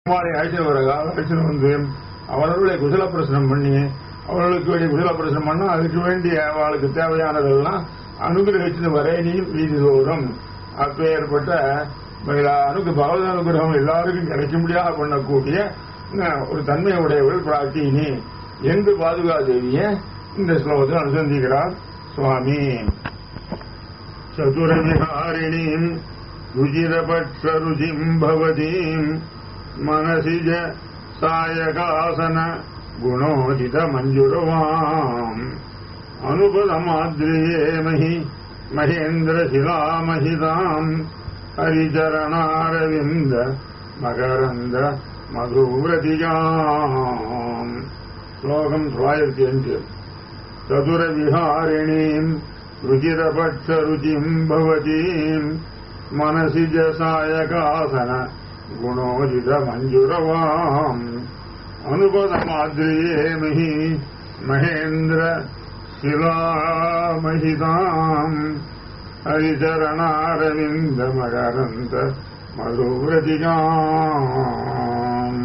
குமாரை அழைச்சிட்டு வர அழைச்சிட்டு வந்து அவர்களுடைய குசல பிரசனம் பண்ணி அவர்களுக்கு வேண்டிய குசல பிரசனம் பண்ணா அதுக்கு வேண்டிய அவளுக்கு தேவையானதெல்லாம் அனுகிரகிச்சுட்டு வர நீ வீதி தோறும் அப்பேற்பட்ட அனுக்கு பகவத அனுகிரகம் எல்லாருக்கும் கிடைக்க முடியாத பண்ணக்கூடிய அஹ், ஒரு தன்மையுடையவள் பிரார்த்தினி என்று பாதுகா தேவிய இந்த ஸ்லோகத்தில் அனுசந்திக்கிறார் சுவாமி चतुरविहारिणीम् रुचिरपक्षरुचिम् भवतीम् मनसि च सायकासन गुणोचितमञ्जुरवाम् अनुपदमाद्रिये महि महेन्द्रशिलामहिताम् हरिचरणारविन्द मकरन्द मधुव्रतिजाम् श्लोकम् त्वायति अञ्च चतुरविहारिणीम् रुचिरपक्षरुचिम् भवतीम् मनसि च सायकासन गुणोजितमञ्जुरवाम् अनुपदमाद्रिये महि महेन्द्र शिलामहिताम् हरिचरणारविन्दमकरन्त मधुव्रतिकाम्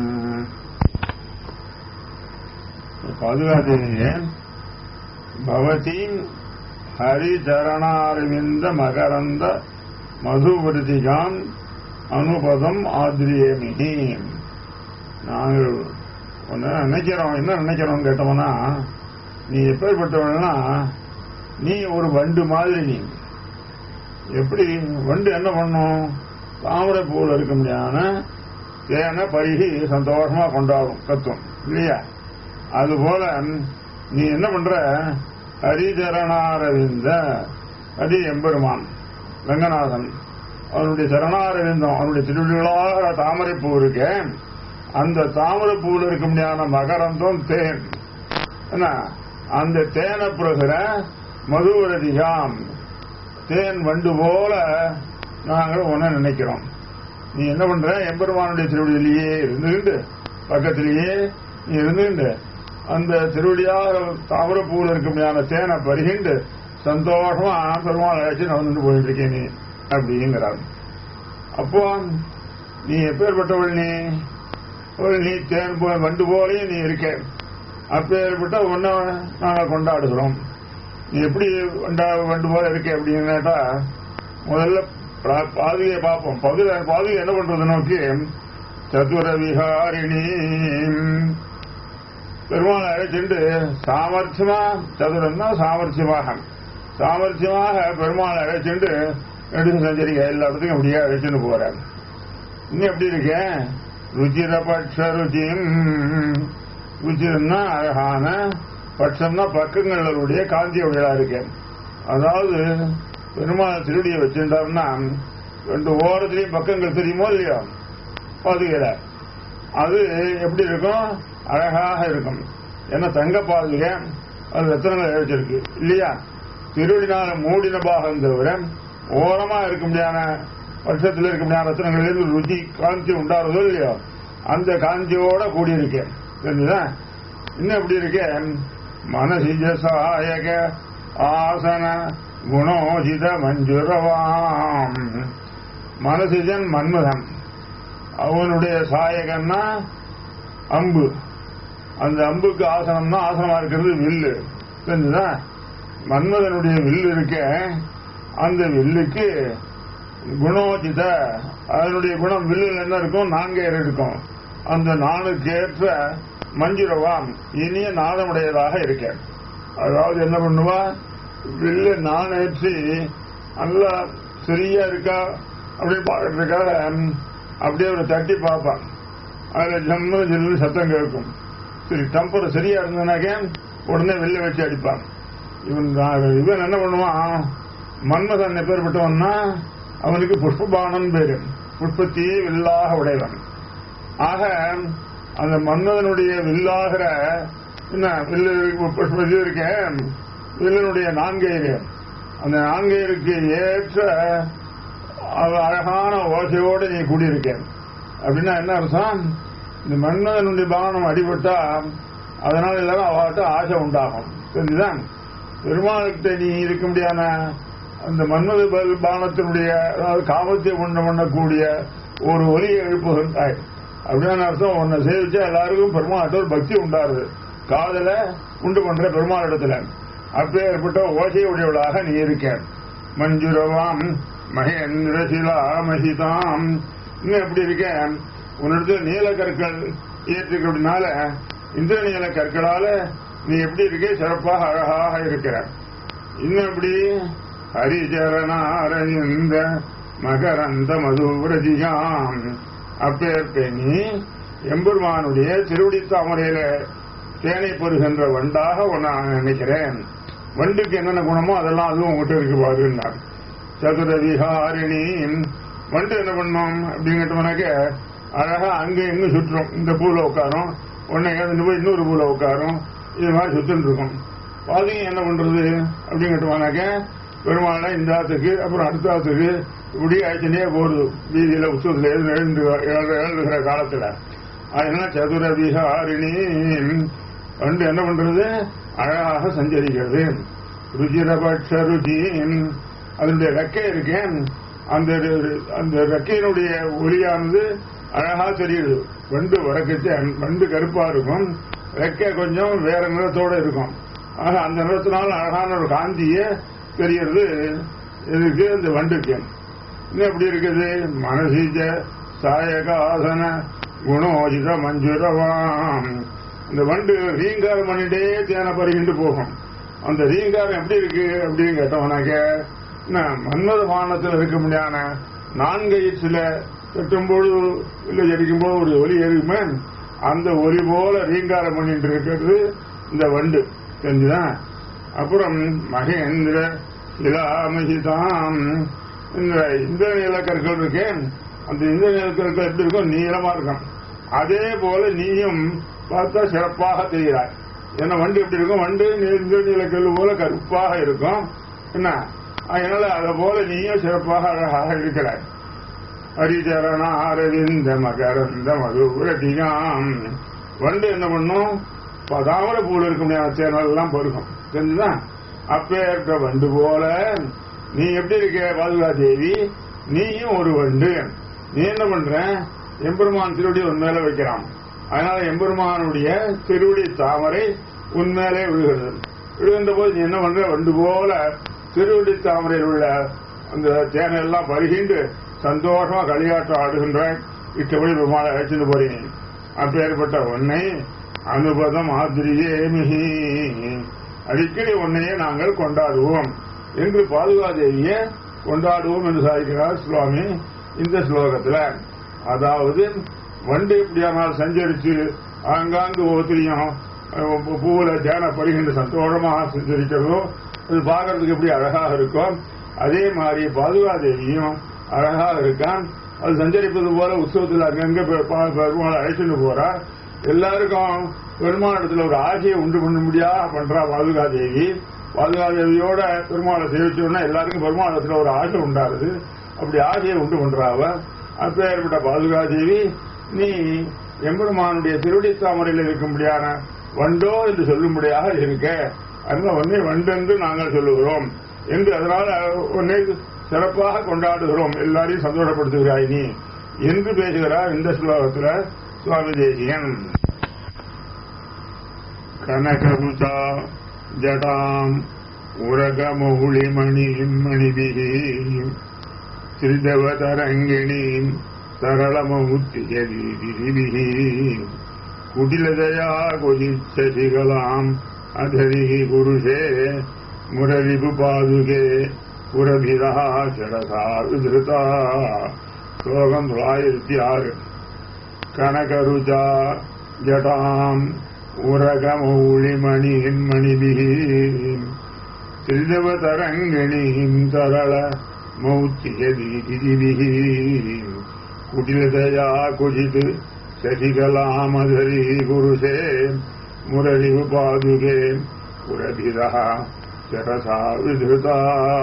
பாதுகாத்தேன் பவதீம் ஹரிச்சரணாரவிந்த மகரந்த மதுவிருதிகாம் அனுபதம் ஆதிரியமினி நாங்கள் ஒன்று நினைக்கிறோம் என்ன நினைக்கிறோம் கேட்டோம்னா நீ எப்பேற்பட்டவனா நீ ஒரு வண்டு மாதிரி நீ எப்படி வண்டு என்ன பண்ணும் தாமரை பூவில் இருக்க முடியாத தேனை பருகி சந்தோஷமா கொண்டாடும் கத்தும் இல்லையா அதுபோல நீ என்ன பண்ற ஹரிச்சரணாரவிந்த ஹரி எம்பெருமான் ரங்கநாதன் அவனுடைய சரணாரவிந்தம் அவனுடைய திருவிழாக தாமரைப்பூ இருக்கு அந்த தாமரைப்பூவில் இருக்க முடியாத மகரந்தம் தேன் என்ன அந்த தேனை பிறகுற மதுவரதிகாம் தேன் வண்டு போல நாங்கள் ஒன்ன நினைக்கிறோம் நீ என்ன பண்ற எம்பெருமானுடைய திருவடியிலேயே இருந்துகிட்டு பக்கத்திலேயே நீ இருந்துகிட்டு அந்த திருவடியாக தாமரப்பூவில் இருக்க முடியாத தேனை பருகிண்டு சந்தோஷமா பெருமாள் அழைச்சு நடந்துட்டு போயிட்டு இருக்கேன் நீ அப்படிங்கிறார் அப்போ நீ எப்பேற்பட்டவள் நீ ஒரு நீ தேன் போ வண்டு போலையும் நீ இருக்க அப்பேற்பட்ட ஒன்ன நாங்கள் கொண்டாடுகிறோம் நீ எப்படி வண்டா வண்டு போல இருக்க அப்படின்னு கேட்டா முதல்ல பா- பாதுகையை பார்ப்போம் பாதுகை பாதுகை என்ன பண்றது நோக்கி சதுர விஹாரிணி பெருமாள் அழைச்சிட்டு சாமர்த்தியமா சதுரம்னா சாமர்த்தியமாக சாமர்த்தியமாக பெருமாள் அழைச்சிட்டு நெடுகு சஞ்சரிக்க எல்லா இடத்துக்கும் அப்படியே அழைச்சிட்டு போறாரு இன்னும் எப்படி இருக்கேன் ருச்சிர பட்ச ருச்சிம் ருச்சிரம்னா அழகான பட்சம்னா பக்கங்களுடைய காந்தியுடையதா இருக்கேன் அதாவது பெருமாள் திருடியை வச்சிருந்தாருன்னா ரெண்டு ஓரத்துலயும் பக்கங்கள் தெரியுமோ இல்லையோ பாதுகையில அது எப்படி இருக்கும் அழகாக இருக்கும் ஏன்னா தங்க பாதுகை அது ரத்தனங்கள் இழைச்சிருக்கு இல்லையா திருடினால மூடின பாகம் தவிர ஓரமா இருக்க முடியாத வருஷத்துல இருக்க முடியாத ரத்தனங்களிலிருந்து ருச்சி காஞ்சி உண்டாறதோ இல்லையோ அந்த காஞ்சியோட கூடியிருக்கேன் தெரிஞ்சுதா இன்னும் எப்படி இருக்கேன் மனசிஜ சாயக ஆசன குணோஜித மஞ்சுரவாம் மனசிஜன் மன்மதன் அவனுடைய சாயகன்னா அம்பு அந்த அம்புக்கு ஆசனம்னா ஆசனமா இருக்கிறது வில்லு தெரிஞ்சுதா மன்மதனுடைய வில்லு இருக்க அந்த வில்லுக்கு குணோஜித அதனுடைய குணம் வில்லில் என்ன இருக்கும் நான்கேர் இருக்கும் அந்த நாளுக்கு ஏற்ற மஞ்சுரவாம் இனிய நாதமுடையதாக இருக்க அதாவது என்ன பண்ணுவா வில்லு நானேற்றி நல்லா சரியா இருக்கா அப்படின்னு பார்க்கறதுக்காக அப்படியே ஒரு தட்டி பார்ப்பான் அதுல ஜம்மு ஜில்லு சத்தம் கேட்கும் சரி டம்பர் சரியா இருந்ததுனாக்க உடனே வெளில வச்சு அடிப்பான் இவன் தான் இவன் என்ன பண்ணுவான் மன்மதன் எப்பேற்பட்டவன்னா அவனுக்கு புஷ்பபானன் பேரு புஷ்பத்தையே வில்லாக உடையவன் ஆக அந்த மன்மதனுடைய வில்லாகிற என்ன வில்லு புஷ்ப இது இருக்க வில்லனுடைய நான்கயிறு அந்த நான்கயிருக்கு ஏற்ற அது அழகான ஓசையோடு நீ கூடியிருக்க அப்படின்னா என்ன அர்த்தம் இந்த மன்மதனுடைய பானம் அடிபட்டா அதனால எல்லாரும் அவர்கிட்ட ஆசை உண்டாகும் தெரிஞ்சுதான் பெருமாள்கிட்ட நீ இருக்க முடியாத அந்த மன்மத ப- பானத்தினுடைய அதாவது காமத்தை உண்டு பண்ணக்கூடிய ஒரு ஒலியை எழுப்புகின்றாய் அப்படின்னு அர்த்தம் உன்னை சேவிச்சா எல்லாருக்கும் பெருமாள்கிட்ட ஒரு பக்தி உண்டாருது காதல உண்டு பண்ற பெருமாள் இடத்துல அப்பேற்பட்ட ஓசை உடையவளாக நீ இருக்க மஞ்சுரவாம் மகேந்திர சிலா மகிதாம் இன்னும் எப்படி இருக்க உன்னிடத்தில் நீல கற்கள் ஏற்றுக்கிறதுனால இந்த நீல கற்களால நீ எப்படி இருக்க சிறப்பாக அழகாக இருக்கிற இன்னும் எப்படி ஹரிச்சரணாரவிந்த மகரந்த மதுவிரதிகாம் அப்பேற்பே நீ எம்பெருமானுடைய திருவடி தாமரையில தேனை பெறுகின்ற வண்டாக உன்னை நான் நினைக்கிறேன் வண்டுக்கு என்னென்ன குணமோ அதெல்லாம் அதுவும் உங்ககிட்ட இருக்கு பாருன்னார் சதுர விஹாரிணி வண்டு என்ன பண்ணும் அப்படிங்கிட்டோம்னாக்க அழகா அங்க எங்க சுற்றும் இந்த பூல உட்காரும் உடனே எழுந்து போய் இன்னொரு பூல உட்காரும் இது மாதிரி சுத்தின்னு இருக்கும் பாதிங்க என்ன பண்றது அப்படிங்கிட்டோம்னாக்க பெருமாளை இந்த ஆத்துக்கு அப்புறம் அடுத்த ஆத்துக்கு இப்படி ஆச்சுனே போகுது வீதியில உற்சவத்தில் எழுந்து எழுந்து எழு- எழுதுகிற காலத்துல அதனால சதுர விஹாரிணி வந்து என்ன பண்றது அழகாக சஞ்சரிக்கிறது ருச்சிரபட்ச ருச்சி அதனுடைய ரெக்கை இருக்கேன் அந்த அந்த ரெக்கையினுடைய ஒளியானது அழகா தெரியுது வண்டு வடக்கச்சு வண்டு கருப்பா இருக்கும் ரெக்கை கொஞ்சம் வேற நிறத்தோட இருக்கும் ஆக அந்த நிறத்தினால அழகான ஒரு காந்திய தெரியறது இதுக்கு இந்த வண்டுக்கு இன்னும் எப்படி இருக்குது மனசீஜ சாயகாசன குணோஜித மஞ்சுரவாம் இந்த வண்டு ரீங்காரம் பண்ணிட்டே தேனை பருகிட்டு போகும் அந்த ரீங்காரம் எப்படி இருக்கு அப்படின்னு கேட்டவனாக்க என்ன, மன்மத வானத்தில் இருக்க முடியாத நான்கு சில கட்டும்போது இல்லை ஜடிக்கும்போது ஒரு ஒலி எரியுமே அந்த ஒலி போல ரீங்காரம் பண்ணிட்டு இருக்கிறது இந்த வண்டு தெரிஞ்சுதான் அப்புறம் மகேந்திர இலாமகிதாம் இந்த இந்திர நீலக்கற்கள் இருக்கேன் அந்த இந்திர நீலக்கற்கள் எப்படி இருக்கும் நீளமா இருக்கும் அதே போல நீயும் பார்த்தா சிறப்பாக தெரிகிறாய் ஏன்னா வண்டு எப்படி இருக்கும் வண்டு இந்திர நீலக்கல் போல கருப்பாக இருக்கும் என்ன அதனால அதை போல நீயும் சிறப்பாக அழகாக இருக்கிறாய் ஹரிச்சரண அரவிந்த மகரந்த மதுரதிகாம் வண்டு என்ன பண்ணும் பதாமர பூல இருக்க முடியாத சேனல் எல்லாம் பருகும் தெரிஞ்சுதான் அப்பேற்ற வண்டு போல நீ எப்படி இருக்க பாதுகா தேவி நீயும் ஒரு வண்டு நீ என்ன பண்ற எம்பெருமான் திருவடி உன் மேல வைக்கிறான் அதனால எம்பெருமானுடைய திருவடி தாமரை உன் மேலே விழுகிறது விழுகின்ற போது நீ என்ன பண்ற வண்டு போல திருவடி தாமரையில் உள்ள அந்த தேனை எல்லாம் பருகிண்டு சந்தோஷமா களியாட்டம் ஆடுகின்ற இட்டபடி பெருமாளை அழைச்சிட்டு போறீங்க அப்பேற்பட்ட உன்னை அனுபதம் ஆதிரியே மிகி அடிக்கடி உன்னையே நாங்கள் கொண்டாடுவோம் என்று பாதுகாதேவியை கொண்டாடுவோம் என்று சாதிக்கிறார் சுவாமி இந்த ஸ்லோகத்துல அதாவது வண்டு எப்படியானால் சஞ்சரிச்சு ஆங்காங்கு ஒவ்வொருத்தரையும் பூவுல தியான பருகின்ற சந்தோஷமாக சஞ்சரிக்கிறதோ அது பார்க்கறதுக்கு எப்படி அழகாக இருக்கும் அதே மாதிரி பாதுகாதேவியும் அழகாக இருக்கான் அது சஞ்சரிப்பது போல உற்சவத்தில் அங்கங்க பெ- ப- பெருமாளை அழைச்சிட்டு போறா எல்லாருக்கும் பெருமாளிடத்துல ஒரு ஆசையை உண்டு பண்ண முடியா பண்றா பாதுகாதேவி பாதுகாதேவியோட பெருமாளை சேவிச்சோன்னா எல்லாருக்கும் பெருமாளத்துல ஒரு ஆசை உண்டாருது அப்படி ஆசையை உண்டு பண்றாவ அப்பேற்பட்ட பாதுகாதேவி நீ எம்பெருமானுடைய திருவடி தாமரையில் இருக்கும்படியான வண்டோ என்று சொல்லும்படியாக இருக்க அதனால உன்னை வண்டென்று நாங்கள் சொல்லுகிறோம் என்று அதனால உன்னை சிறப்பாக கொண்டாடுகிறோம் எல்லாரையும் சந்தோஷப்படுத்துகிறாய் நீ என்று பேசுகிறார் இந்த ஸ்லோகத்துல சுவாமி தேசியன் கனகருதா ஜடாம் உரகமௌளிமணிம் மணிபிகி திரிதவதரங்கிணீம் சரளமௌத்தியதிபிகி குடிலதயா கொதிச்சதிகளாம் அதரி புருஷே முரளிபு பாதுகே புரபிரா சரசா விதிருதா ஸ்லோகம் தொள்ளாயிரத்தி ஆறு கனகருஜா ஜடாம் உரகமௌளிமணியின் மணிபிகி திரிதவதரங்கிணீம் தரள மௌத்தியதிபிகி குடிலதயா குஜித் சசிகலாமதரி புருஷே முரளி பாதுகே புரபிரா சரசா விதிருதா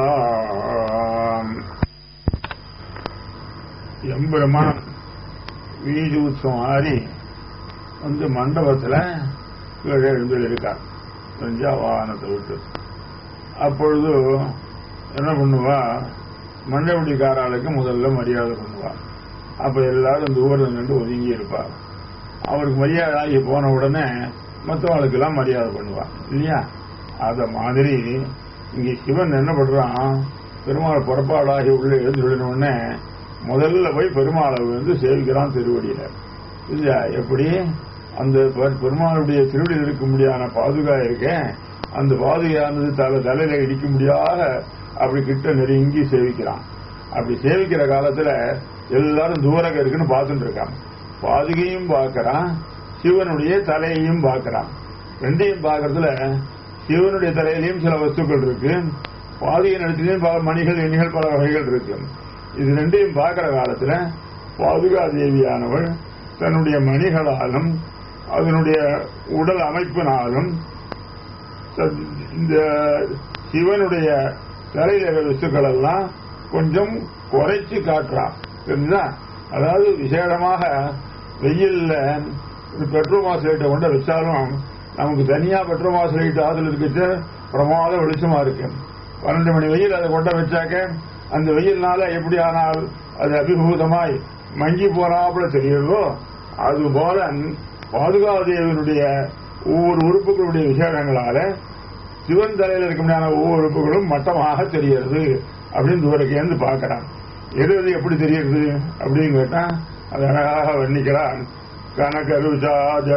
எம்பெருமான் வீதி உற்சவம் ஆடி வந்து மண்டபத்துல கீழே எழுந்து இருக்கார் கொஞ்சம் வாகனத்தை விட்டு அப்பொழுது என்ன பண்ணுவா மண்டபடிக்காராளுக்கு முதல்ல மரியாதை பண்ணுவா அப்ப எல்லாரும் தூரம் நின்று ஒதுங்கி இருப்பார் அவருக்கு மரியாதை ஆகி போன உடனே மற்றவங்களுக்கு எல்லாம் மரியாதை பண்ணுவான் இல்லையா அத மாதிரி இங்க சிவன் என்ன பண்றான் பெருமாள் புறப்பாடாகி உள்ள எழுந்து உடனே முதல்ல போய் பெருமாளை வந்து சேவிக்கிறான் திருவடியில இல்லையா எப்படி அந்த பெ- பெருமாளுடைய திருவடியில் இருக்க முடியாத பாதுகா இருக்கேன் அந்த பாதுகையானது தலை தலையில இடிக்க முடியாத அப்படி கிட்ட நெருங்கி சேவிக்கிறான் அப்படி சேவிக்கிற காலத்துல எல்லாரும் தூரக இருக்குன்னு பார்த்துட்டு இருக்காங்க பாதுகையும் பார்க்கறான் சிவனுடைய தலையையும் பார்க்கறான் ரெண்டையும் பார்க்கறதுல சிவனுடைய தலையிலையும் சில வஸ்துக்கள் இருக்கு பாதுகை இடத்திலையும் பல மணிகள் எண்ணிகள் பல வகைகள் இருக்கு இது ரெண்டையும் பார்க்கிற காலத்துல பாதுகா தேவியானவள் தன்னுடைய மணிகளாலும் அதனுடைய உடல் அமைப்பினாலும் த- இந்த சிவனுடைய தலையில வஸ்துக்கள் எல்லாம் கொஞ்சம் குறைச்சு காட்டுறான் தெரிஞ்சா அதாவது விசேடமாக வெயில்ல ஒரு பெட்ரோல் மாசு லைட்டை கொண்டு வச்சாலும் நமக்கு தனியா பெட்ரோல் மாசு லைட் ஆதுல இருக்கிறது பிரமாத வெளிச்சமா இருக்கு பன்னெண்டு மணி வெயில் அதை கொண்ட வச்சாக்க அந்த வெயில்னால எப்படி ஆனால் அது அபிபூதமாய் மங்கி போனாப்புல தெரியுதோ அது போல பாதுகாதேவனுடைய ஒவ்வொரு உறுப்புகளுடைய விசேடங்களால சிவன் தலையில் இருக்க முடியாத ஒவ்வொரு உறுப்புகளும் மட்டமாக தெரிகிறது அப்படின்னு தூரக்கேந்து பார்க்கறான் எது எது எப்படி தெரியுது அப்படின்னு கேட்டா அது அழகாக வர்ணிக்கிறான் கனகருஷா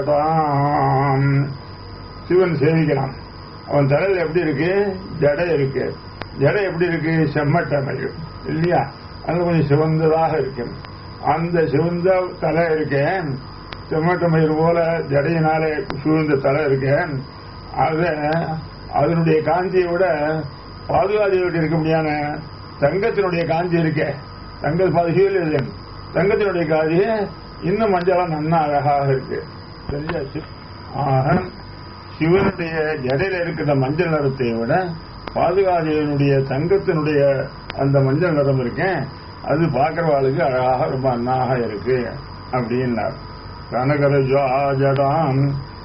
ஜடாம் சிவன் சேவிக்கிறான் அவன் தலையில் எப்படி இருக்கு ஜடை இருக்கு ஜடை எப்படி இருக்கு செம்மட்டமைக்கு இல்லையா அது கொஞ்சம் சிவந்ததாக இருக்கு அந்த சிவந்த தலை இருக்கேன் செம்மட்டமயிர் போல ஜடையினாலே சூழ்ந்த தலை இருக்கேன் அத அதனுடைய காஞ்சியை விட பாதுகாதியோடு இருக்க முடியாத தங்கத்தினுடைய காஞ்சி இருக்கே தங்க பாதுகையில் இல்லை தங்கத்தினுடைய காஞ்சி இன்னும் மஞ்சளா நன்னா அழகாக இருக்கு சரியா சி- ஆக சிவனுடைய ஜடையில இருக்கிற மஞ்சள் நிறத்தை விட பாதுகாதேவனுடைய தங்கத்தினுடைய அந்த மஞ்சள் நிறம் இருக்கேன் அது பார்க்கறவாளுக்கு அழகாக ரொம்ப அண்ணாக இருக்கு அப்படின்னார் கனகர ஜடான்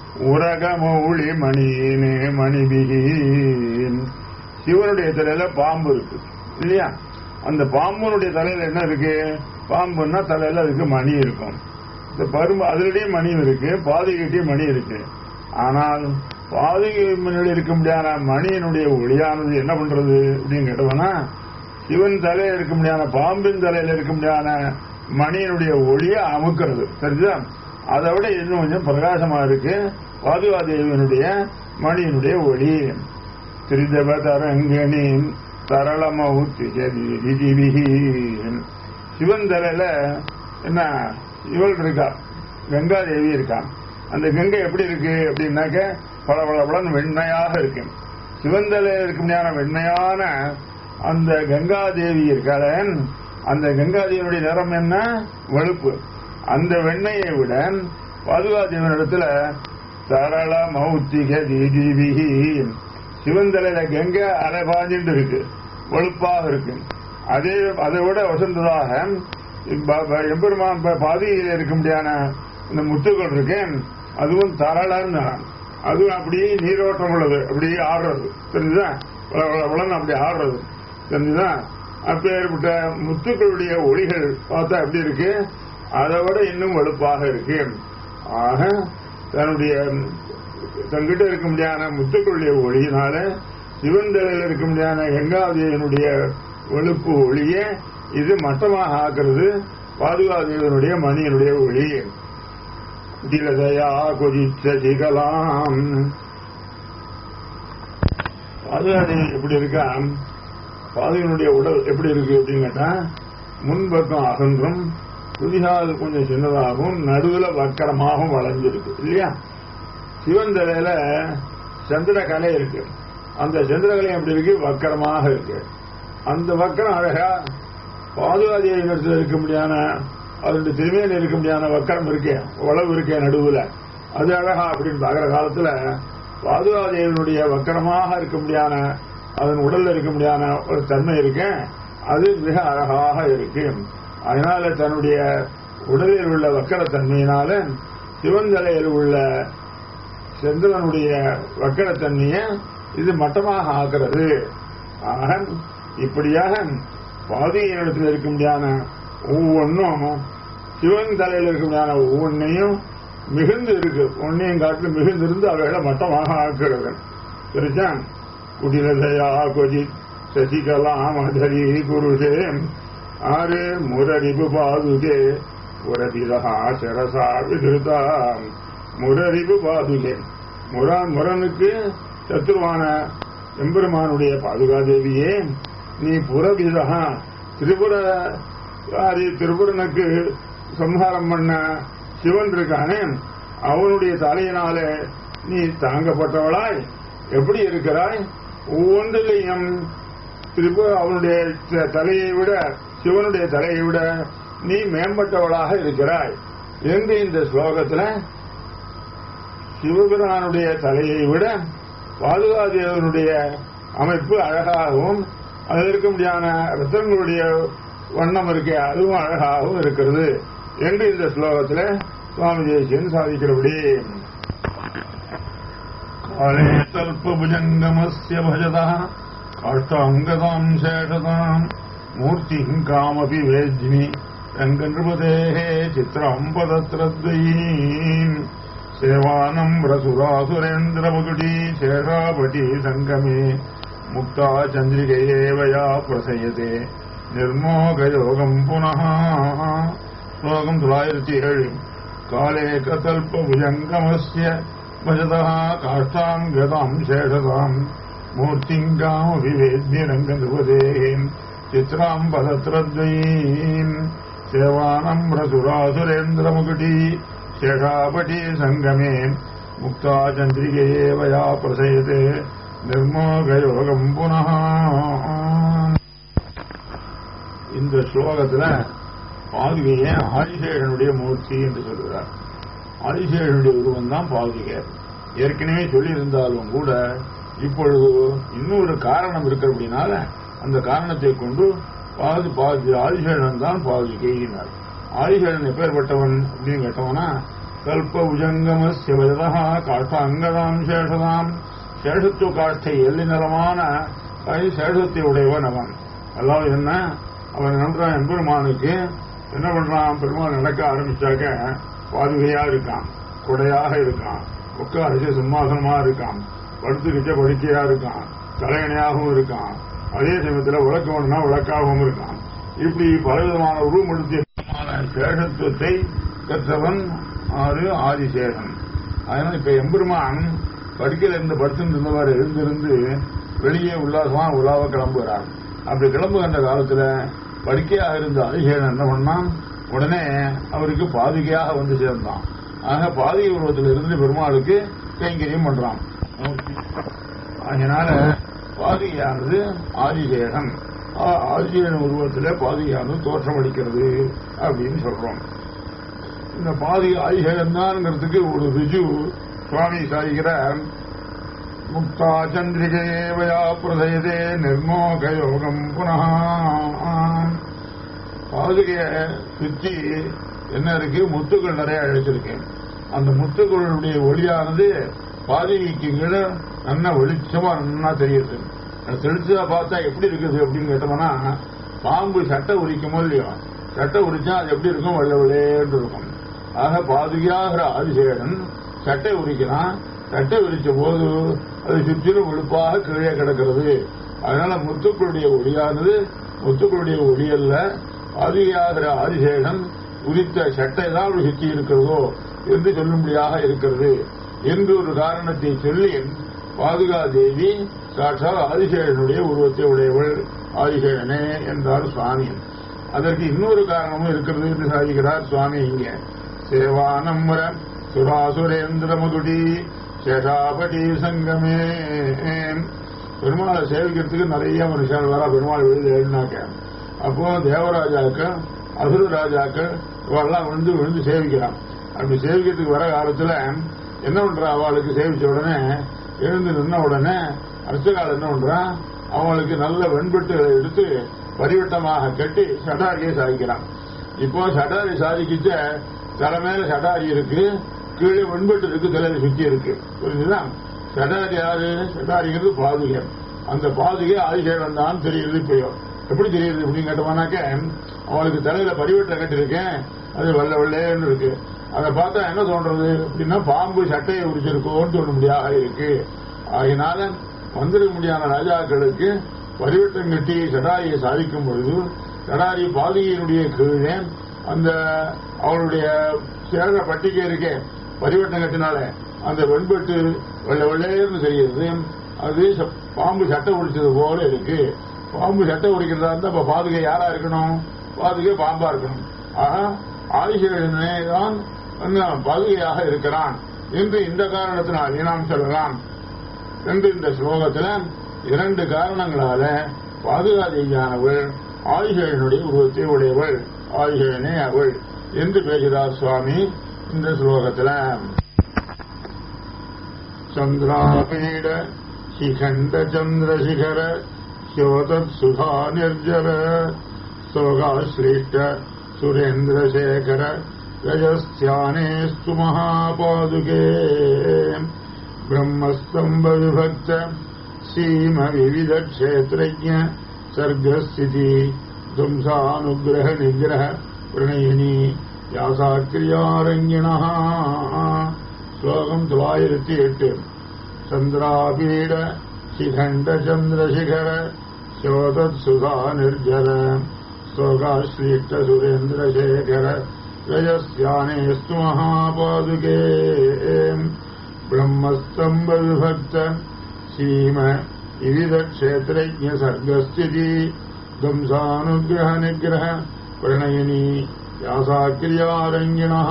உரகமௌளி மணினே மணிபிகீன் சிவனுடைய தலையில பாம்பு இருக்கு இல்லையா அந்த பாம்புனுடைய தலையில என்ன இருக்கு பாம்புன்னா தலையில அதுக்கு மணி இருக்கும் இந்த பரும்பு அதுலயும் மணி இருக்கு பாதுகிட்டையும் மணி இருக்கு ஆனால் பாதுகை முன்னாடி இருக்க முடியாத மணியினுடைய ஒளியானது என்ன பண்றது அப்படின்னு கேட்டோம்னா சிவன் தலையில இருக்க முடியாத பாம்பின் தலையில இருக்க முடியாத மணியினுடைய ஒளியை அமுக்கிறது தெரிஞ்சா அதை விட இன்னும் கொஞ்சம் பிரகாசமா இருக்கு பாதுகாதேவியனுடைய மணியினுடைய ஒளி திரிதவ தரங்கணி தரளமௌத்தி சிவன் தலையில என்ன இவள் இருக்கா கங்கா தேவி இருக்கா அந்த கங்கை எப்படி இருக்கு அப்படின்னாக்க பல பல பலன் வெண்மையாக இருக்கு சிவந்தலையில் இருக்க முடியாத வெண்மையான அந்த கங்கா தேவி இருக்காள அந்த கங்கா தேவியுடைய நிறம் என்ன வெளுப்பு அந்த வெண்மையை விட பாதுகா தேவனிடத்துல சரள மௌத்திக தீதிபிகி சிவந்தலையில கங்கை அரை பாஞ்சிட்டு இருக்கு வெளுப்பாக இருக்கு அதே அதை விட வசந்ததாக ப- ப- எம்பெருமான் ப- பாதியில இருக்க முடியாத இந்த முத்துக்கள் இருக்கேன் அதுவும் தரளன்னு அதுவும் அப்படியே நீரோட்டம் உள்ளது அப்படியே ஆடுறது தெரிஞ்சுதா வள- வள- வளன்னு அப்படி ஆடுறது தெரிஞ்சுதா அப்பேற்பட்ட முத்துக்களுடைய ஒளிகள் பார்த்தா எப்படி இருக்கு அதை விட இன்னும் வெளுப்பாக இருக்கு ஆக தன்னுடைய தங்கிட்ட இருக்க முடியாத முத்துக்களுடைய ஒளியினால சிவன் தலையில் இருக்க முடியாத கங்காதேவனுடைய வெளுப்பு ஒளியை இது மட்டமாக ஆக்குறது பாதுகாதேவனுடைய மணியனுடைய ஒளி திலதயா கொதிச்ச திகலாம் பாதுகாதேவி எப்படி இருக்கா பாதுகனுடைய உடல் எப்படி இருக்கு அப்படின்னு கேட்டா முன்பக்கம் அகன்றும் குதிகால் கொஞ்சம் சின்னதாகவும் நடுவுல வக்கரமாகவும் வளைஞ்சிருக்கு இல்லையா சிவன் தலையில சந்திரகலை இருக்கு அந்த சந்திரகலை எப்படி இருக்கு வக்கரமாக இருக்கு அந்த வக்கரம் அழகா பாதுகாதியை இடத்துல இருக்க முடியாத அதனுடைய திருமையில இருக்க முடியாத வக்கரம் இருக்கே உழவு இருக்கே நடுவுல அது அழகா அப்படின்னு பார்க்கிற காலத்துல பாதுகாதேவனுடைய வக்கரமாக இருக்க முடியாத அதன் உடல்ல இருக்க முடியாத ஒரு தன்மை இருக்கு அது மிக அழகாக இருக்கு அதனால தன்னுடைய உடலில் உள்ள வக்கரத்தன்மையினால சிவந்தலையில் உள்ள செந்தவனுடைய வக்கரத்தன்மையை இது மட்டமாக ஆக்கிறது ஆக இப்படியாக பாதியினிடத்தில் இருக்க முடியாத ஒவ்வொன்றும் சிவன் தலையில் இருக்கிற ஒன்னையும் மிகுந்து இருக்கு ஒன்னையும் காட்டிலும் மிகுந்து இருந்து அவைகளை மட்டமாக ஆக்கிறது தெரிச்சான் குடிலதையா கொஜி சசிகலா மதரி குருஷே ஆறு முரரிபு பாதுகே உரபிதா சரசா விகிருதா முரரிபு பாதுகே முரா முரனுக்கு சத்ருவான எம்பெருமானுடைய பாதுகாதேவியே நீ புறபிதா திரிபுர திரிபுரனுக்கு சம்ஹாரம் பண்ண சிவன் இருக்கானே அவனுடைய தலையினால நீ தாங்கப்பட்டவளாய் எப்படி இருக்கிறாய் ஒவ்வொன்றிலையும் திரிபுர அவனுடைய தலையை விட சிவனுடைய தலையை விட நீ மேம்பட்டவளாக இருக்கிறாய் என்று இந்த ஸ்லோகத்தில் சிவபிரானுடைய தலையை விட பாதுகாதேவனுடைய அமைப்பு அழகாகவும் அதில் இருக்க முடியாத ரத்தங்களுடைய வண்ணம் இருக்கே அதுவும் அழகாகவும் இருக்கிறது என்று இந்த ஸ்லோகத்தில் சுவாமி தேசியன் சாதிக்கிறபடி காலே தல்புஜங்கமஸ்ய பஜதா காஷ்டாங்கதாம் சேஷதாம் மூர்த்திம் காமபி வேஜ்னி ரங்கநிருபதேः சித்திரம் பதத்ரத்வயீம் சேவானம் ரசுராசுரேந்திரமுகுடி சேஷாபட்டி சங்கமே முக்தா சந்திரிகையேவயா பிரசயதே நிர்மோகயோகம் புனः ஸ்லோகம் தொள்ளாயிரத்தி ஏழு காலே கல்பபுஜங்கமஸ்ய भजतः काष्ठाम् गताम् शेषताम् मूर्तिम् कामभिवेद्य रङ्गनृपदेः चित्राम् पदत्रद्वयीम् सेवानम् रसुरासुरेन्द्रमुकुटी शेषापटी सङ्गमे मुक्ता चन्द्रिके एव या प्रसयते निर्मोகயோகம் புனः இந்த ஸ்லோகத்துல பாதுகையை ஆதிசேஷனுடைய மூர்த்தி என்று சொல்கிறார் ஆதிசேஷனுடைய உருவம் தான் பாதுகை ஏற்கனவே சொல்லியிருந்தாலும் கூட இப்பொழுது இன்னொரு காரணம் இருக்கிறபடினால அந்த காரணத்தை கொண்டு பாது பாது ஆதிசேஷன் தான் பாதுகையினார் ஆதிசேஷன் எப்பேற்பட்டவன் அப்படின்னு கேட்டோம்னா கல்ப உஜங்கம சிவதா காஷ்டாங்கதாம் சேஷதாம் சேஷத்துவ காஷ்டை எல்லி நிலமான சேஷத்தை உடையவன் அவன் அதாவது என்ன அவன் நன்றான் எம்பெருமானுக்கு என்ன பண்றான் பெருமாள் நடக்க ஆரம்பிச்சாக்க பாதுகையா இருக்கான் கொடையாக இருக்கான் உட்காரிச்சு சிம்மாசனமா இருக்கான் படுத்துக்கிட்ட படுக்கையா இருக்கான் தலையணையாகவும் இருக்கான் அதே சமயத்தில் விளக்கணும்னா விளக்காகவும் இருக்கான் இப்படி பலவிதமான உருவமெடுத்திய சேஷத்துவத்தை பெற்றவன் ஆறு ஆதிசேஷன் அதனால இப்ப எம்பெருமான் படுக்கையில இருந்து படுத்துட்டு இருந்தவர் இருந்திருந்து வெளியே உல்லாசமா உலாவ கிளம்புகிறார் அப்படி கிளம்புகின்ற காலத்துல படுக்கையாக இருந்த ஆதிசேஷன் என்ன பண்ணான் உடனே அவருக்கு பாதுகையாக வந்து சேர்ந்தான் ஆக பாதுகை உருவத்தில் இருந்து பெருமாளுக்கு கைங்கரியம் பண்றான் அதனால பாதுகையானது ஆதிசேஷன் ஆதிசேஷன் உருவத்தில் பாதுகையானது தோற்றமளிக்கிறது அப்படின்னு சொல்றோம் இந்த பாதுகை ஆதிசேஷன் தான்ங்கிறதுக்கு ஒரு ருஜு சுவாமி சாதிக்கிறார் முக்தா சந்திரிகையேவயா பிரதயதே நிர்மோக யோகம் புனः பாதுகைய சுற்றி என்ன இருக்கு முத்துக்கள் நிறைய அழைச்சிருக்கேன் அந்த முத்துக்களுடைய ஒளியானது பாதுகைக்கு கீழே நல்லா வெளிச்சமா நல்லா தெரியுது தெளிச்சதா பார்த்தா எப்படி இருக்குது அப்படின்னு கேட்டோம்னா பாம்பு சட்டை உரிக்கும் இல்லையோ சட்டை உரிச்சா அது எப்படி இருக்கும் வெள்ளை வெள்ளேன்னு இருக்கும் ஆக பாதுகையாகிற ஆதிசேகரன் சட்டை உரிக்கிறான் சட்டை உரிச்ச போது அது சுற்றிலும் வெளுப்பாக கீழே கிடக்கிறது அதனால முத்துக்களுடைய ஒளியானது முத்துக்களுடைய ஒளி அல்ல ஆதியாகிற ஆதிசேஷன் உரித்த சட்டை தான் ஒரு சுற்றி இருக்கிறதோ என்று சொல்லும்படியாக இருக்கிறது என்று ஒரு காரணத்தை சொல்லி பாதுகா தேவி சாட்சாத் ஆதிசேஷனுடைய உருவத்தை உடையவள் ஆதிசேஷனே என்றார் சுவாமி அதற்கு இன்னொரு காரணமும் இருக்கிறது என்று சாதிக்கிறார் சுவாமி இங்க சேவானம்பர சுராசுரேந்திர மதுடி சேஷாபடி சங்கமே பெருமாளை சேவிக்கிறதுக்கு நிறைய மனுஷன் வரா பெருமாள் வெளியில் எழுதினாக்க அப்போ தேவராஜாக்கள் அசுர ராஜாக்கள் இவெல்லாம் விழுந்து விழுந்து சேவிக்கிறான் அப்படி சேவிக்கிறதுக்கு வர காலத்துல என்ன பண்றா அவளுக்கு சேவிச்ச உடனே எழுந்து நின்ன உடனே அரசகால் என்ன பண்றான் அவளுக்கு நல்ல வெண்பட்டு எடுத்து பரிவட்டமாக கட்டி சடாரியை சாதிக்கிறான் இப்போ சடாரி சாதிக்கிச்ச தலை மேல சடாரி இருக்கு கீழே வெண்பட்டு இருக்கு தலையில சுத்தி இருக்கு புரிஞ்சுதா சடாரி யாரு சடாரிங்கிறது பாதுகை அந்த பாதுகை ஆதிசேவன் தான் தெரியுது இப்போ எப்படி தெரியுது அப்படின்னு கேட்டோம்னாக்க அவளுக்கு தலையில பரிவட்டம் கட்டிருக்கேன் அது வெள்ளை வெள்ளைன்னு இருக்கு அதை பார்த்தா என்ன தோன்றது அப்படின்னா பாம்பு சட்டையை உரிச்சிருக்கோன்னு சொல்ல முடியாத இருக்கு அதனால வந்திருக்க முடியாத ராஜாக்களுக்கு பரிவட்டம் கட்டி சடாரியை சாதிக்கும் பொழுது சடாரி பாதியினுடைய கீழே அந்த அவருடைய சேர பட்டிகை இருக்கே பரிவட்டம் கட்டினால அந்த வெண்பட்டு வெள்ளை வெள்ளையர்னு செய்யுது அது ச- பாம்பு சட்டை உடிச்சது போல இருக்கு பாம்பு சட்டை உடிக்கிறதா இருந்தா அப்ப பாதுகை யாரா இருக்கணும் பாதுகை பாம்பா இருக்கணும் ஆக ஆதிசேஷனே தான் என்ன பாதுகையாக இருக்கிறான் என்று இந்த காரணத்தினாலே நாம் சொல்லலாம் என்று இந்த ஸ்லோகத்துல இரண்டு காரணங்களால பாதுகாதேவியானவள் ஆதிசேஷனுடைய உருவத்தை உடையவள் ஆதிசேஷனே அவள் என்று பேசுகிறார் சுவாமி இந்த ஸ்லோகத்துல சந்திராபீட சிகண்ட சந்திரசிகர ஹியோதத் சுதா நிர்ஜர சோகாஸ்ரீஷ்ட சுரேந்திரசேகர ரஜஸ்தியானேஸ்து மகாபாதுகே ब्रह्मस्तम्भ विभक्त सीम विविध क्षेत्रज्ञ सर्गस्थिति ध्वंसानुग्रह निग्रह प्रणयिनी व्यासाक्रियारङ्गिणः श्लोकम् தொள்ளாயிரத்தி எட்டு சந்திராபீட சிகண்ட சந்திரசிகர சோதத் சுதா நிர்ஜர ஸ்லோகாஸ்ரீஷ்ட சுரேந்திரசேகர ரஜஸ்யானேஸ்து மகாபாதுகே ब्रह्मस्तम्भ विभक्त सीम विविध क्षेत्रज्ञ सर्गस्थिति ध्वंसानुग्रह निग्रह प्रणयिनी व्यासाக்கிரியாரங்கிணா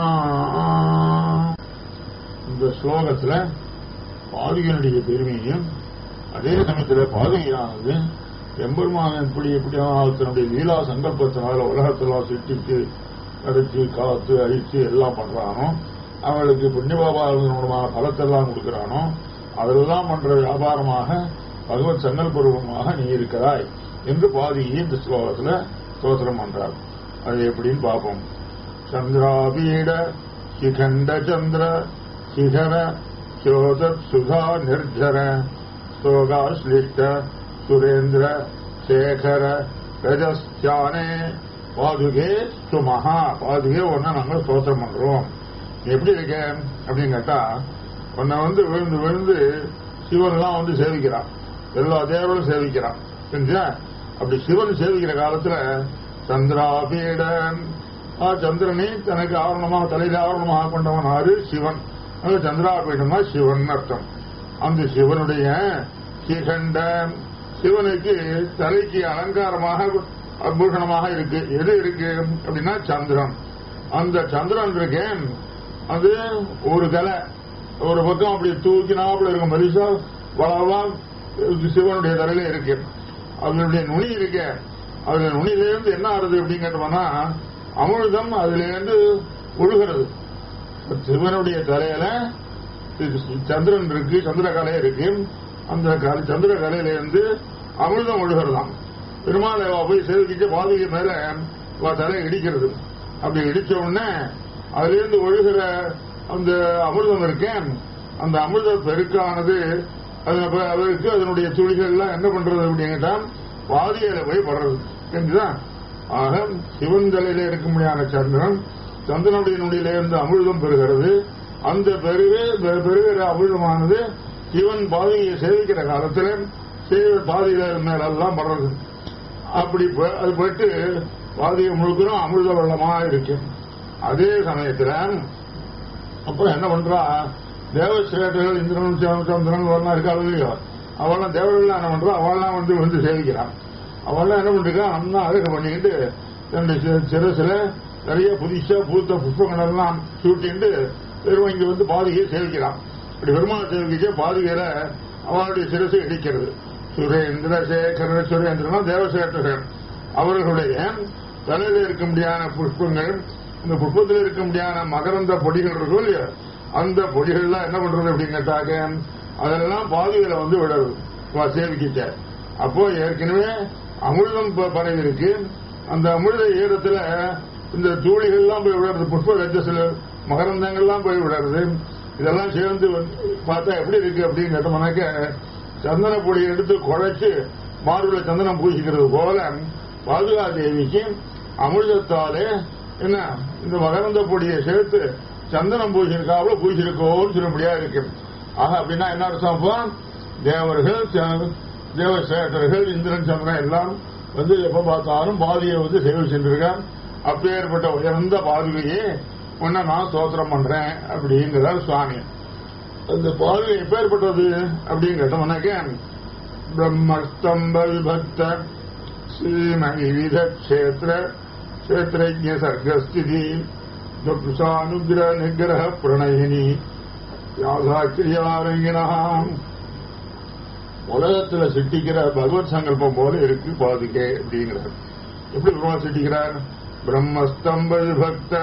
இந்த ஸ்லோகத்துல பாதுகையினுடைய பெருமையும் அதே சமயத்துல பாதுகையானது எம்பெருமான் எப்படி எப்படியாவது தன்னுடைய லீலா சங்கல்பத்தினால உலகத்தெல்லாம் சிட்டிக்கு அடிச்சு காத்து அழிச்சு எல்லாம் பண்றானோ அவளுக்கு புண்ணியபாபாரமான பலத்தெல்லாம் கொடுக்கிறானோ அதெல்லாம் பண்ற வியாபாரமாக பகவத் சங்கல்பூர்வமாக நீ இருக்கிறாய் என்று பாதியை இந்த ஸ்லோகத்துல ஸ்தோத்திரம் பண்றார் அது எப்படின்னு பார்ப்போம் சந்திராபீட சிகண்ட சந்திர சிகர சோதத் சுதா நிர்ஜர ஸ்லோகாஸ்லிஷ்ட சுரேந்திர சேகர ரஜஸ்தியானே பாதுகே சுமஹா பாதுகே ஒன்ன நாங்க ஸ்தோத்திரம் பண்றோம் எப்படி இருக்க அப்படின்னு கேட்டா உன்னை வந்து விழுந்து விழுந்து சிவன்லாம் வந்து சேவிக்கிறான் எல்லா தேவர்களும் சேவிக்கிறான் புரிஞ்சா அப்படி சிவன் சேவிக்கிற காலத்துல சந்திராபீடன் ஆ, சந்திரனை தனக்கு ஆவரணமாக தலையில ஆவரணமாக கொண்டவன் ஆறு சிவன் அது சந்திராபீடம்னா சிவன் அர்த்தம் அந்த சிவனுடைய சிகண்டன் சிவனுக்கு தலைக்கு அலங்காரமாக ஆபூஷணமாக இருக்கு எது இருக்கு அப்படின்னா சந்திரன் அந்த சந்திரன் இருக்கேன் அது ஒரு கலை ஒரு பக்கம் அப்படி தூக்கினாப்புல இருக்கும் மரிசா வளவா சிவனுடைய தலையில இருக்கு அதனுடைய நுனி இருக்கு அதுல நுனியிலிருந்து என்ன ஆறுது அப்படின்னு கேட்டோம்னா அமிர்தம் அதுல இருந்து ஒழுகிறது சிவனுடைய தலையில சந்திரன் இருக்கு சந்திரகலை இருக்கு அந்த கலை- சந்திரகலையில இருந்து அமிர்தம் ஒழுகிறதாம் பெருமாளை அவ போய் சேவிக்கிட்டு பாதிக்கு மேல அவ தலை இடிக்கிறது அப்படி இடிச்ச உடனே அதுல இருந்து ஒழுகிற அந்த அமிர்தம் இருக்கேன் அந்த அமிர்த பெருக்கானது அது அப்ப அதற்கு அதனுடைய துளிகள் எல்லாம் என்ன பண்றது அப்படின்னு கேட்டா பாதியில போய் படுறது என்றுதான் ஆக சிவன் தலையில இருக்க முடியாத சந்திரன் சந்திரனுடைய நுடியில இருந்து அமிர்தம் பெறுகிறது அந்த பெருகு பெ- பெறுகிற அமிர்தமானது சிவன் பாதியை சேவிக்கிற காலத்துல சேவ பாதியில மேலெல்லாம் படுறது அப்படி ப- அது போயிட்டு பாதியை முழுக்கிறோம் அமிர்த வெள்ளமா இருக்கு அதே சமயத்துல அப்புறம் என்ன பண்றா தேவசிரேட்டர்கள் இந்திரன் சந்திரன் சந்திரன் வரலாம் இருக்காளோ இல்லையோ அவெல்லாம் தேவர்கள் என்ன பண்றா அவெல்லாம் வந்து வந்து சேவிக்கிறான் அவெல்லாம் என்ன பண்றா அண்ணா அழகு பண்ணிக்கிட்டு தன்னுடைய சி- சிரசுல நிறைய புதுசா பூத்த புஷ்பங்கள் எல்லாம் சூட்டிட்டு பெருமை இங்க வந்து பாதுகையை சேவிக்கிறான் இப்படி பெருமாள் சேவிக்க பாதுகையில அவளுடைய சிரசு இடிக்கிறது சுரேந்திர சேகர சுரேந்திரன் தேவசேட்டர்கள் அவர்களுடைய தலையில இருக்க முடியாத புஷ்பங்கள் இந்த புஷ்பத்தில் இருக்க முடியாத மகரந்த பொடிகள் இருக்கும் இல்லையா அந்த பொடிகள்லாம் என்ன பண்றது அப்படின்னு கேட்டாக்க அதெல்லாம் பாதுகையில வந்து விடுறது வா, சேவிக்கிட்ட அப்போ ஏற்கனவே அமிர்தம் ப- பரவி இருக்கு அந்த அமிர்த ஈரத்துல இந்த தூளிகள்லாம் போய் விடுறது புஷ்ப ரஜசில மகரந்தங்கள்லாம் போய் விடுறது இதெல்லாம் சேர்ந்து வந்து பார்த்தா எப்படி இருக்கு அப்படின்னு கேட்டோம்னாக்க சந்தன பொடியை எடுத்து குழைச்சு மார்பில சந்தனம் பூசிக்கிறது போல பாதுகா தேவிக்கு அமிர்தத்தாலே என்ன இந்த மகரந்த பொடியை சேர்த்து சந்தனம் பூசிருக்காவோ பூசிருக்கோன்னு சொல்ல முடியாது இருக்கு ஆக அப்படின்னா என்ன அர்த்தம் அப்போ தேவர்கள் ச- தேவசேட்டர்கள் இந்திரன் சந்திரன் எல்லாம் வந்து எப்ப பார்த்தாலும் பாதியை வந்து சேவை செஞ்சிருக்கான் அப்பேற்பட்ட உயர்ந்த பாதுகையே உன்னை நான் ஸ்தோத்திரம் பண்றேன் அப்படிங்கிறார் சுவாமி அந்த பாதுகை எப்பேற்பட்டது அப்படின்னு கேட்டோம்னாக்க பிரம்மஸ்தம்ப விபக்த ஸ்ரீம விவித க்ஷேத்திர க்ஷேத்திரஜ சர்க்கஸ்திதி துப்சானுகிர நிகிரக பிரணயினி யாசாக்கிரியாரங்கினாம் உலகத்துல சிட்டிக்கிற பகவத் சங்கல்பம் போல இருக்கு பாதுகை அப்படிங்கிறார் எப்படி பிரம்மா சிட்டிக்கிறார் பிரம்மஸ்தம்ப விபக்த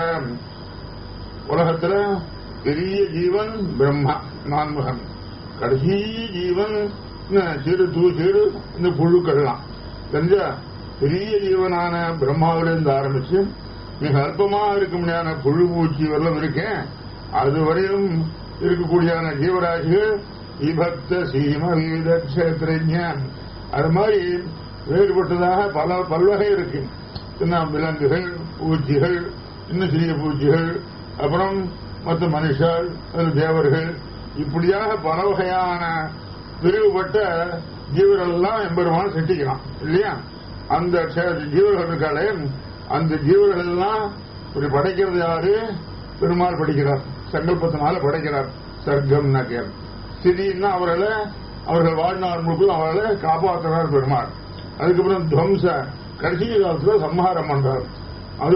உலகத்துல பெரிய ஜீவன் பிரம்மா நான்முகன் கடைசி ஜீவன் என்ன, சிறு தூ சிறு இந்த புழுக்கள்லாம் தெரிஞ்சா பெரிய ஜீவனான பிரம்மாவிலிருந்து ஆரம்பிச்சு மிக அல்பமா இருக்க முடியாத புழு பூச்சி வரலும் இருக்கேன் அது வரையும் இருக்கக்கூடியான ஜீவராசிகள் விபக்த சீம விவித கஷேத்திரஞான் அது மாதிரி வேறுபட்டதாக பல பல்வகை இருக்கு என்ன விலங்குகள் பூச்சிகள் இன்னும் சிறிய பூச்சிகள் அப்புறம் மற்ற மனுஷர் அதில் தேவர்கள் இப்படியாக பல வகையான பிரிவுபட்ட ஜீவர்கள் எல்லாம் எம்பெருமான சிட்டிக்கலாம் இல்லையா அந்த க்ஷே- ஜீவர்கள் இருக்காளே அந்த ஜீவர்கள் எல்லாம் இப்படி படைக்கிறது யாரு பெருமாள் படிக்கிறார் சங்கல்பத்தினால படைக்கிறார் சர்க்கம் நகர் ஸ்திதின்னா அவர்களை அவர்கள் வாழ்நாள் முழுவதும் அவர்களை காப்பாற்றுறார் பெருமாள் அதுக்கப்புறம் துவம்ச கடைசி காலத்துல சம்ஹாரம் பண்றார் அது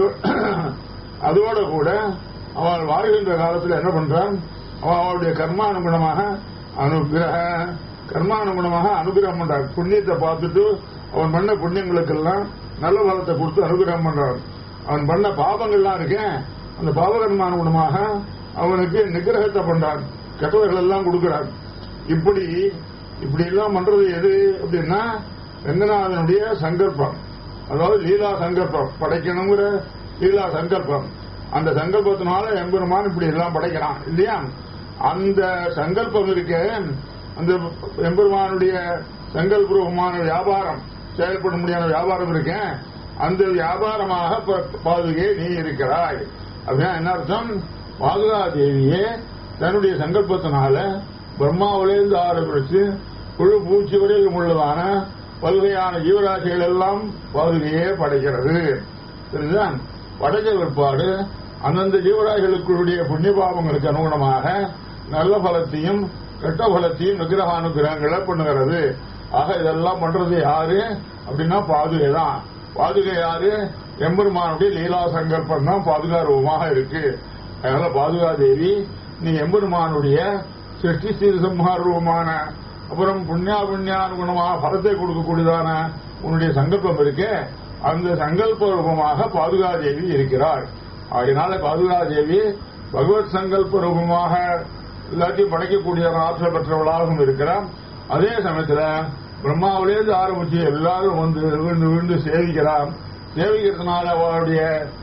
அதோட கூட அவள் வாழ்கின்ற காலத்துல என்ன பண்றான் அவன் அவளுடைய கர்மானுகுணமாக அனுகிரக கர்மானுகுணமாக அனுகிரகம் பண்றார் புண்ணியத்தை பார்த்துட்டு அவன் பண்ண புண்ணியங்களுக்கெல்லாம் நல்ல பலத்தை கொடுத்து அனுகிரகம் பண்றான் அவன் பண்ண பாபங்கள்லாம் இருக்கேன் அந்த பாவகர்மானுகுணமாக அவனுக்கு நிகிரகத்தை பண்றான் கெட்டவர்கள் எல்லாம் கொடுக்கிறான் இப்படி இப்படி எல்லாம் பண்றது எது அப்படின்னா ரங்கநாதனுடைய சங்கல்பம் அதாவது லீலா சங்கல்பம் படைக்கணுங்கிற லீலா சங்கல்பம் அந்த சங்கல்பத்தினால எம்பெருமான் இப்படி எல்லாம் படைக்கிறான் இல்லையா அந்த சங்கல்பம் இருக்க அந்த எம்பெருமானுடைய சங்கல்பூர்வமான வியாபாரம் செயல்பட முடியாத வியாபாரம் இருக்கேன் அந்த வியாபாரமாக ப- பாதுகே நீ இருக்கிறாய் அப்படின்னா என்ன அர்த்தம் பாதுகா தேவியே தன்னுடைய சங்கல்பத்தினால பிரம்மாவிலிருந்து ஆரம்பிச்சு புழு பூச்சி வரையிலும் உள்ளதான பல்கையான ஜீவராசிகள் எல்லாம் பாதுகையே படைக்கிறது சரிதான் படைச்ச பிற்பாடு அந்தந்த ஜீவராசிகளுக்குடைய புண்ணிய பாவங்களுக்கு அனுகுணமாக நல்ல பலத்தையும் கெட்ட பலத்தையும் நிகிரகானுகிரகங்களை பண்ணுகிறது ஆக இதெல்லாம் பண்றது யாரு அப்படின்னா பாதுகை தான் பாதுகை யாரு எம்பெருமானுடைய லீலா சங்கல்பம் தான் பாதுகா ரூபமாக இருக்கு அதனால பாதுகா தேவி நீ எம்பெருமானுடைய சிருஷ்டி ஸ்ரீ சம்ஹார ரூபமான அப்புறம் புண்ணியா புண்ணியானுகுணமாக பலத்தை கொடுக்கக்கூடியதான உன்னுடைய சங்கல்பம் இருக்கே அந்த சங்கல்ப ரூபமாக பாதுகா தேவி இருக்கிறார் அதனால பாதுகா தேவி பகவத் சங்கல்ப ரூபமாக எல்லாத்தையும் படைக்கக்கூடிய ஆற்றல் பெற்றவளாகவும் இருக்கிறார் அதே சமயத்துல பிரம்மாவிலேருந்து ஆரம்பிச்சு எல்லாரும் வந்து விழுந்து விழுந்து சேவிக்கிறார் சேவிக்கிறதுனால அவருடைய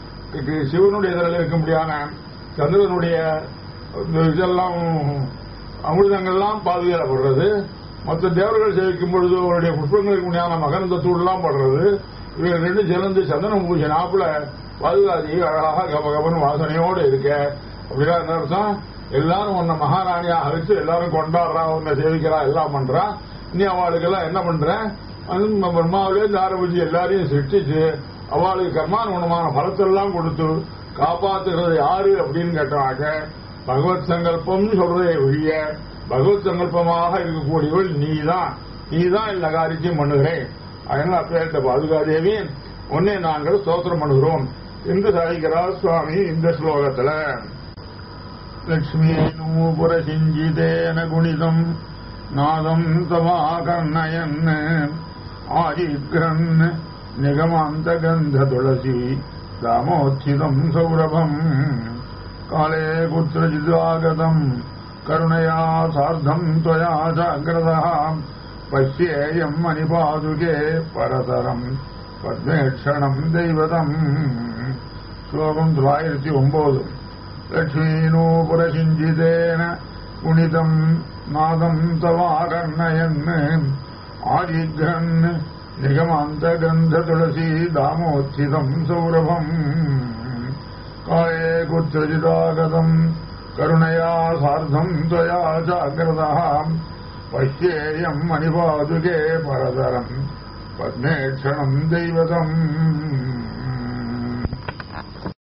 கு- சிவனுடைய இதில் இருக்க முடியாத சந்திரனுடைய இந்த இதெல்லாம் அமிர்தங்கள்லாம் பாதுகாக்கப்படுறது மற்ற தேவர்கள் சேவிக்கும் பொழுது அவருடைய புஷ்பங்களுக்கு முடியாத மகரந்த தூள்லாம் படுறது இவங்க ரெண்டு சேர்ந்து சந்தனம் பூஜை நாப்புல பாதுகாதி அழகாக கபகபன் வாசனையோடு இருக்க அப்படின்னா என்ன அர்த்தம் எல்லாரும் உன்னை மகாராணியாக வச்சு எல்லாரும் கொண்டாடுறா உன்னை சேவிக்கிறா எல்லாம் பண்றா நீ அவளுக்கெல்லாம் என்ன பண்ற அது நம்ம பிரம்மாவிலேருந்து ஆரம்பிச்சு எல்லாரையும் சிருஷ்டிச்சு அவளுக்கு கர்மானுகுணமான பலத்தெல்லாம் கொடுத்து காப்பாத்துகிறது யாரு அப்படின்னு கேட்டாங்க பகவத் சங்கல்பம் சொல்றதை ஒழிய பகவத் சங்கல்பமாக இருக்கக்கூடியவள் நீதான் நீதான் எல்லா காரியத்தையும் பண்ணுகிறேன் அதனால அப்பேற்ற பாதுகாதேவி உன்னை நாங்கள் ஸ்தோத்திரம் பண்ணுகிறோம் என்று சாதிக்கிறார் சுவாமி இந்த ஸ்லோகத்துல லக்ஷ்மீனூபுரசிஞ்சிதேன குணிதம் நாதம் தமாகர்ணயன் ஆதிக்ரன் நிகமாந்த கந்த துளசி தாமோச்சிதம் சௌரபம் காலே குத்திரஜிதாகதம் கருணயா சார்த்தம் त्वया जाग्रतः பசியேயம் மணிபாதுகே பரதரம் பத்மேக்ஷணம் தெய்வதம் ஸ்லோகம் தொள்ளாயிரத்தி ஒன்பது லக்ஷ்மீனூபுரசிஞ்சிதேன குணிதம் நாதம் தவாகர்ணயன் ஆதிக்ரன் நிகமாந்த கந்த துளசி தாமோச்சிதம் சௌரபம் काये कुत्रचिदागतम् करुणया सार्धम् त्वया जाग्रतः पश्येयम् मणिपादुके परतरम् पद्मेक्षणम् दैवतम्